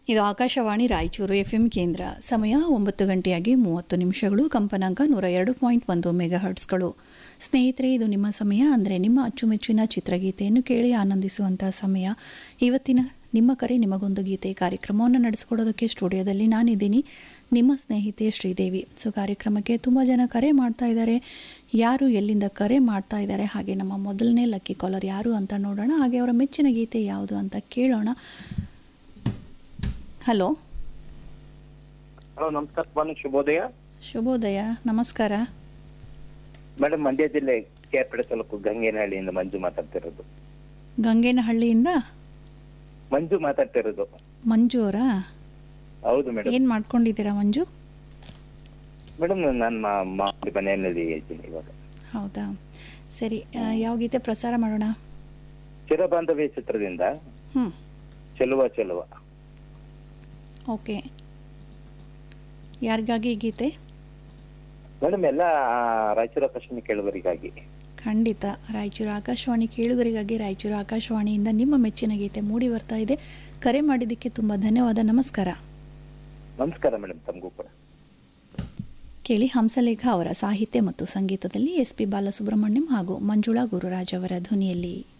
ಇದು Akashvani Raichur F M ಕೇಂದ್ರ ಸಮಯ ಒಂಬತ್ತು ಗಂಟೆಯಾಗಿ ಮೂವತ್ತು ನಿಮಿಷಗಳು ಕಂಪನಾಂಕ ನೂರ ಎರಡು ಪಾಯಿಂಟ್ ಒಂದು ಮೆಗಾ ಹರ್ಟ್ಸ್ಗಳು ಸ್ನೇಹಿತರೆ ಇದು ನಿಮ್ಮ ಸಮಯ ಅಂದರೆ ನಿಮ್ಮ ಅಚ್ಚುಮೆಚ್ಚಿನ ಚಿತ್ರಗೀತೆಯನ್ನು ಕೇಳಿ ಆನಂದಿಸುವಂಥ ಸಮಯ ಇವತ್ತಿನ ನಿಮ್ಮ ಕರೆ ನಿಮಗೊಂದು ಗೀತೆ ಕಾರ್ಯಕ್ರಮವನ್ನು ನಡೆಸ್ಕೊಡೋದಕ್ಕೆ ಸ್ಟುಡಿಯೋದಲ್ಲಿ ನಾನಿದ್ದೀನಿ ನಿಮ್ಮ ಸ್ನೇಹಿತೆ ಶ್ರೀದೇವಿ ಸೊ ಕಾರ್ಯಕ್ರಮಕ್ಕೆ ತುಂಬ ಜನ ಕರೆ ಮಾಡ್ತಾ ಇದ್ದಾರೆ ಯಾರು ಎಲ್ಲಿಂದ ಕರೆ ಮಾಡ್ತಾ ಇದ್ದಾರೆ ಹಾಗೆ ನಮ್ಮ ಮೊದಲನೇ ಲಕ್ಕಿ ಕಾಲರ್ ಯಾರು ಅಂತ ನೋಡೋಣ ಹಾಗೆ ಅವರ ಮೆಚ್ಚಿನ ಗೀತೆ ಯಾವುದು ಅಂತ ಕೇಳೋಣ ಹಲೋ ಹಲೋ ನಮಸ್ಕಾರ ಬನ್ನಿ ಶುಭೋದಯ ಶುಭೋದಯ ನಮಸ್ಕಾರ ಮೇಡಮ್ ಮಂಡ್ಯ ಜಿಲ್ಲೆ ಕೇರ್ಪಡೆ ತಾಲೂಕು ಗಂಗೇನಹಳ್ಳಿಯಿಂದ ಮಂಜು ಮಾತಾಡ್ತಿರೋದು ಗಂಗೇನಹಳ್ಳಿಯಿಂದ ಮಂಜು ಮಾತಾಡ್ತಿರೋದು ಮಂಜು ಅವರಾ ಹೌದು ಮೇಡಮ್ ಏನು ಮಾಡ್ಕೊಂಡಿದ್ದೀರಾ ಮಂಜು ಮೇಡಮ್ ನಾನು ಮಾಮೂಲಿ ಮನೆಯಲ್ಲಿ ಇದ್ದೀನಿ ಇವಾಗ ಹೌದಾ ಸರಿ ಆ, ಯಾವ ಗೀತೆ ಪ್ರಸಾರ ಮಾಡೋಣ ಚಿರಬಾಂಧವ್ಯ ಚಿತ್ರದಿಂದ ಹ್ಞೂ ಚೆಲುವ ಚೆಲುವ ಓಕೆ ಯಾರಿಗಾಗಿ ಈ ಗೀತೆ ಮೇಡಮ್ ಎಲ್ಲ ಆ, ರಾಯಚೂರು ಆಕಾಶವಾಣಿ ಕೇಳುವರಿಗಾಗಿ ಖಂಡಿತ ರಾಯಚೂರು ಆಕಾಶವಾಣಿ ಕೇಳುಗರಿಗಾಗಿ ರಾಯಚೂರು ಆಕಾಶವಾಣಿಯಿಂದ ನಿಮ್ಮ ಮೆಚ್ಚಿನ ಗೀತೆ ಮೂಡಿ ಬರ್ತಾ ಇದೆ ಕರೆ ಮಾಡಿದ್ದಕ್ಕೆ ತುಂಬ ಧನ್ಯವಾದ ನಮಸ್ಕಾರ ನಮಸ್ಕಾರ ಮೇಡಮ್ ತಮಗೂ ಕೂಡ ಕೇಳಿ ಹಂಸಲೇಖ ಅವರ ಸಾಹಿತ್ಯ ಮತ್ತು ಸಂಗೀತದಲ್ಲಿ ಎಸ್ ಪಿ ಬಾಲಸುಬ್ರಹ್ಮಣ್ಯಂ ಹಾಗೂ ಮಂಜುಳಾ ಗುರುರಾಜ್ ಅವರ ಧ್ವನಿಯಲ್ಲಿ